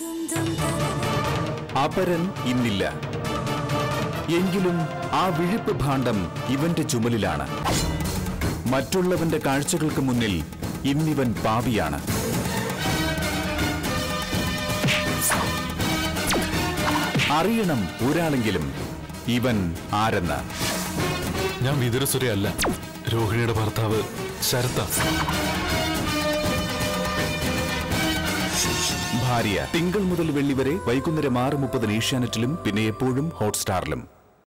അപരൻ ഇന്നില്ല എങ്കിലും ആ വിഴിപ്പ് ഭാണ്ഡം ഇവന്റെ ചുമലിലാണ് മറ്റുള്ളവന്റെ കാഴ്ചകൾക്ക് മുന്നിൽ ഇന്നിവൻ പാപിയാണ് അറിയണം ഒരാളെങ്കിലും ഇവൻ ആരെന്ന് ഞാൻ വിതുരസുരയല്ല രോഹിണിയുടെ ഭർത്താവ് ശരത്ത ഭാര്യ തിങ്കൾ മുതൽ വെള്ളി വരെ വൈകുന്നേരം ആറ് മുപ്പതിന് ഏഷ്യാനെറ്റിലും പിന്നെ എപ്പോഴും ഹോട്ട്സ്റ്റാറിലും